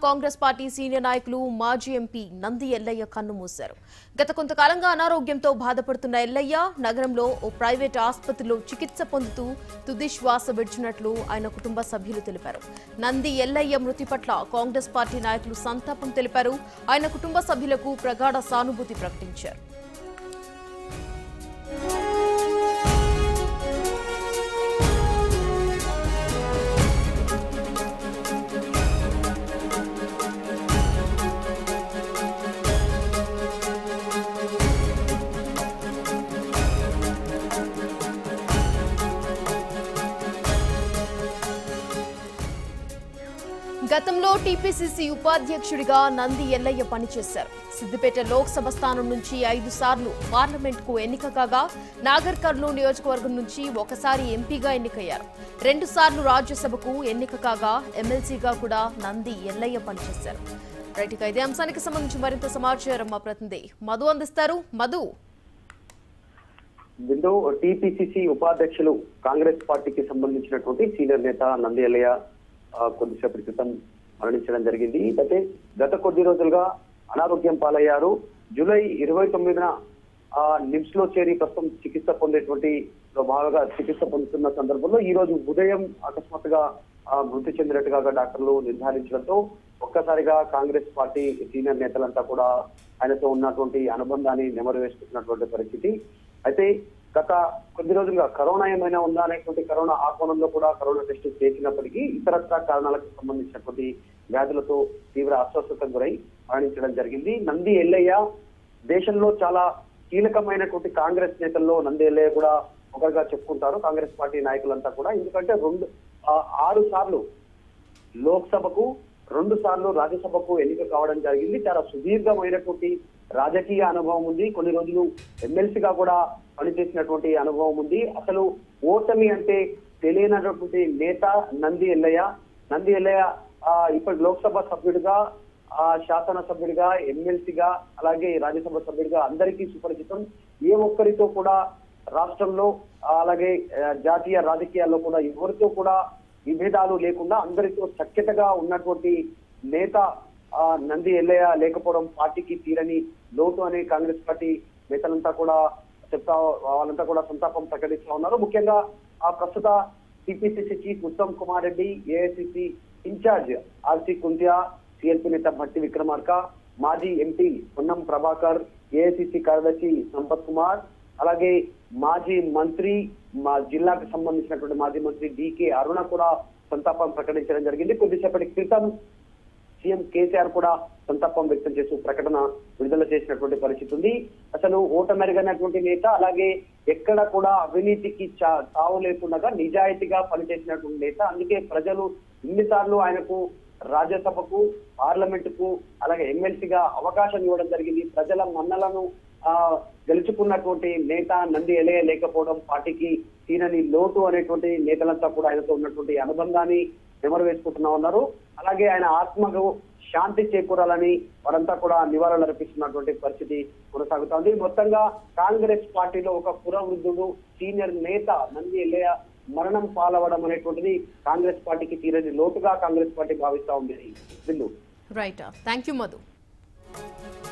Congress party senior నాయకులు మాజీ MP Nandi Ellaiah కన్ను మూశారు గత కొంతకాలంగా అనారోగ్యంతో బాధపడుతున్న ఎల్లయ్య నగరంలో ఓ ప్రైవేట్ ఆసుపత్రిలో చికిత్స పొందుతూ తుది శ్వాస విడిచినట్లు ఆయన కుటుంబ సభ్యులు తెలిపారు నంది ఎల్లయ్య మృతి పట్ల కాంగ్రెస్ పార్టీ నాయకులు సంతాపం తెలిపారు ఆయన కుటుంబ సభ్యులకు ప్రగాఢ సానుభూతి ప్రకటించారు గతంలో టీపీసీసీ ఉపాధ్యక్షుడిగా నంది ఎల్లయ్య పనిచేశారు సిద్దిపేట లోక్సభ స్థానం నుంచి ఐదు సార్లు పార్లమెంట్కు ఎన్నిక కాగా నాగర్ కర్నూలు నియోజకవర్గం నుంచి ఒకసారి ఎంపీగా ఎన్నికయ్యారు రెండు సార్లు రాజ్యసభకు ఎన్నిక కాగా ఎమ్మెల్సీగా కూడా నంది ఎల్లయ్య పనిచేశారు రైట్ ఇక ఇదే అంశానికి సంబంధించి మరింత సమాచారం మా ప్రతినిధి మధు అందిస్తారు మధు బిందు టీపీసీసీ ఉపాధ్యక్షులు కాంగ్రెస్ పార్టీకి సంబంధించినటువంటి సీనియర్ నేత నంది ఎల్లయ్య ఆ, కొద్దిసేపటి క్రితం మరణించడం జరిగింది అయితే గత కొద్ది రోజులుగా అనారోగ్యం పాలయ్యారు జూలై ఇరవై తొమ్మిదిన ఆ నిమ్స్ లో చేరి ప్రస్తుతం చికిత్స పొందేటువంటి లో భాగంగా చికిత్స పొందుతున్న సందర్భంలో ఈ రోజు ఉదయం అకస్మాత్తుగా ఆ, మృతి చెందినట్టుగా డాక్టర్లు నిర్ధారించడంతో ఒక్కసారిగా కాంగ్రెస్ పార్టీ సీనియర్ నేతలంతా కూడా ఆయనతో ఉన్నటువంటి అనుబంధాన్ని నెమరు వేసుకుంటున్నటువంటి పరిస్థితి అయితే గత కొద్ది రోజులుగా కరోనా ఏమైనా ఉందా అనేటువంటి కరోనా ఆ కోణంలో కూడా కరోనా టెస్ట్ చేసినప్పటికీ ఇతరత్ర కారణాలకు సంబంధించినటువంటి వ్యాధులతో తీవ్ర అస్వస్థతకు గురై మరణించడం జరిగింది నంది ఎల్లయ్య దేశంలో చాలా కీలకమైనటువంటి కాంగ్రెస్ నేతల్లో నంది ఎల్లయ్య కూడా ఒకరిగా చెప్పుకుంటారు కాంగ్రెస్ పార్టీ నాయకులంతా కూడా ఎందుకంటే రెండు ఆ, ఆరు సార్లు లోక్సభకు రెండు సార్లు రాజ్యసభకు ఎన్నిక కావడం జరిగింది చాలా సుదీర్ఘమైనటువంటి రాజకీయ అనుభవం ఉంది కొన్ని రోజులు ఎమ్మెల్సీగా కూడా పనిచేసినటువంటి అనుభవం ఉంది అసలు ఓటమి అంటే తెలియనటువంటి నేత నంది ఎల్లయ్య నంది ఎల్లయ్య ఆ, ఇప్పటి లోక్సభ సభ్యుడిగా ఆ శాసన సభ్యుడిగా ఎమ్మెల్సీగా అలాగే రాజ్యసభ సభ్యుడిగా అందరికీ సుపరిచితం ఏ ఒక్కరితో కూడా రాష్ట్రంలో ఆ, అలాగే ఆ, జాతీయ రాజకీయాల్లో కూడా ఎవరితో కూడా విభేదాలు లేకుండా అందరితో సఖ్యతగా ఉన్నటువంటి నేత ఆ, నంది ఎల్లయ్య లేకపోవడం పార్టీకి తీరని లోటు అని కాంగ్రెస్ పార్టీ నేతలంతా కూడా చెప్తా వాళ్ళంతా కూడా సంతాపం ప్రకటిస్తా ఉన్నారు ముఖ్యంగా ఆ ప్రస్తుత TPCC chief Uttam Kumar Reddy AICC incharge RC Kuntia CLP నేత భట్టి విక్రమార్క మాజీ ఎంపీ పొన్నం ప్రభాకర్ ఏఐసిసి కార్యదర్శి సంపత్ కుమార్ అలాగే మాజీ మంత్రి మా జిల్లాకు సంబంధించినటువంటి మాజీ మంత్రి డికే అరుణ కూడా సంతాపం ప్రకటించడం జరిగింది కొద్దిసేపటి క్రితం సీఎం కేసీఆర్ కూడా సంతాపం వ్యక్తం చేస్తూ ప్రకటన విడుదల చేసినటువంటి పరిస్థితి ఉంది అసలు ఓటమెరుగనటువంటి నేత అలాగే ఎక్కడ కూడా అవినీతికి చా- తావు లేకుండా నిజాయితీగా పనిచేసినటువంటి నేత అందుకే ప్రజలు ఇన్నిసార్లు ఆయనకు రాజ్యసభకు పార్లమెంట్ కు అలాగే ఎమ్మెల్సీగా అవకాశం ఇవ్వడం జరిగింది ప్రజల మన్నలను ఆ గెలుచుకున్నటువంటి నేత నంది ఎలయ లేకపోవడం పార్టీకి తీరని లోటు అనేటువంటి నేతలంతా కూడా ఆయనతో ఉన్నటువంటి అనుబంధాన్ని నెమరు వేసుకుంటున్నా ఉన్నారు అలాగే ఆయన ఆత్మకు శాంతి చేకూరాలని వారంతా కూడా నివాళులు అర్పిస్తున్నటువంటి పరిస్థితి కొనసాగుతోంది మొత్తంగా కాంగ్రెస్ పార్టీలో ఒక పురవృద్ధుడు సీనియర్ నేత నంది ఎల్లయ్య మరణం పాలవడం అనేటువంటిది కాంగ్రెస్ పార్టీకి తీరని లోటుగా కాంగ్రెస్ పార్టీ భావిస్తా ఉంది bill right thank you Madhu